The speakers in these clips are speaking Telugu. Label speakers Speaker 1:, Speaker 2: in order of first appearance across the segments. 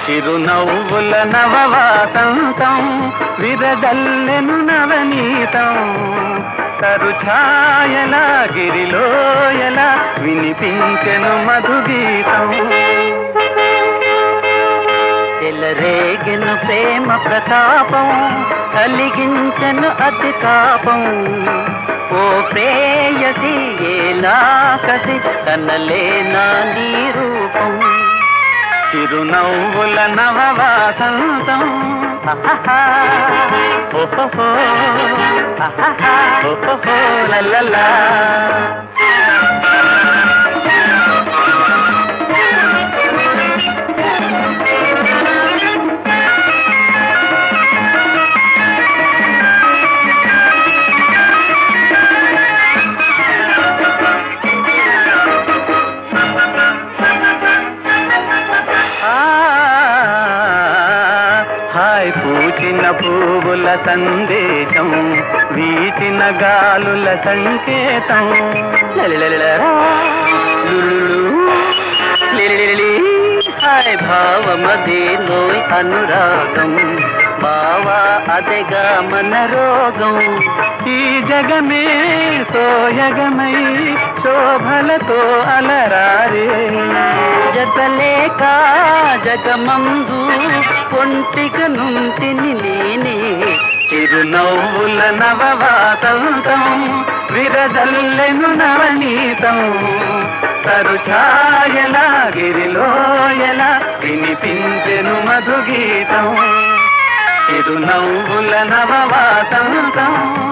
Speaker 1: చిరునవ్వుల నవవాసంతం విరదల్లెను నవనీతం తరుఛాయల గిరిలోయల వినిపించెను మధుగీతం చెలరేగెను ప్రేమ ప్రతాపం కలిగించను అతి తాపం ఓ ప్రేయసి ఏలా కసి కనలేనా నీ రూపం చిరునవ్వుల నవవాసంతం ఆహాహా, ఓహోహో, ఆహాహా, ఓహోహో, లలలా. ఆ, హాయ్ పూచిన పువ్వుల సందేశం వీచిన గాలుల సంకేతం లలిలలిలరా, లులులు, లిలిలిలి. హాయ్ భావమదే నోయ్ అనురాగం బావా అదెగా మన రోగం ఈ జగమే సోయగమై శోభలతో అలరారే జతలేక జగమందు పొంటిక నుంటిని నేనే చిరునవ్వుల నవవాసంతం విరజల్లెను నవనీతం తరుఛాయల గిరిలోయల వినిపించెను మధుగీతం చిరునవ్వుల నవవాసంతం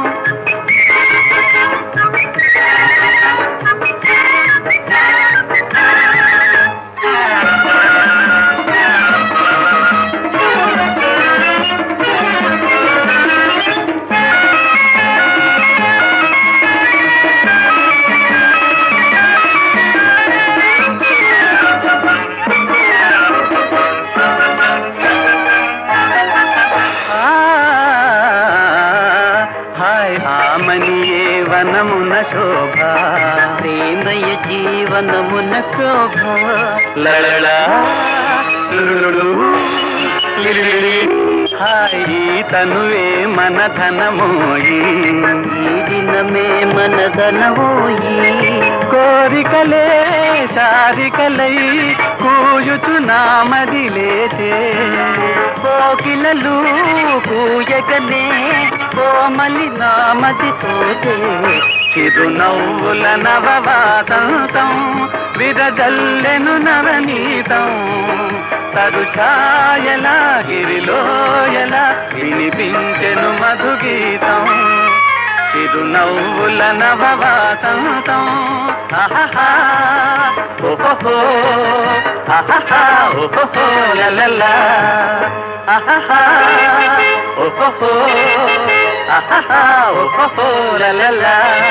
Speaker 1: ఆ, హాయ్ ఆమనియే వనమున శోభ ప్రేమయ జీవనమున శోభ లళళ లులులు, లిలిలిలి. హాయ్ ఈ తనువే మన ధనమోయి ఈ దినమే మన ధనమోయి కోరికలే శారికలై కూయుచు నామది లేచే కోకిలలు కూయకనే కోమలి నామది తోచే చిరునవ్వుల నవవాసంతం విరజల్లెను నవనీతం తరుఛాయల గిరిలోయల వినిపించెను మధుగీతం చిరునవ్వుల నవవాసంతం ఆహాహా, ఓహోహో, ఆహాహా, ఓహోహో, లలలా. ఆహాహా, ఓహోహో, ఆహాహా, ఓహోహో, లలలా.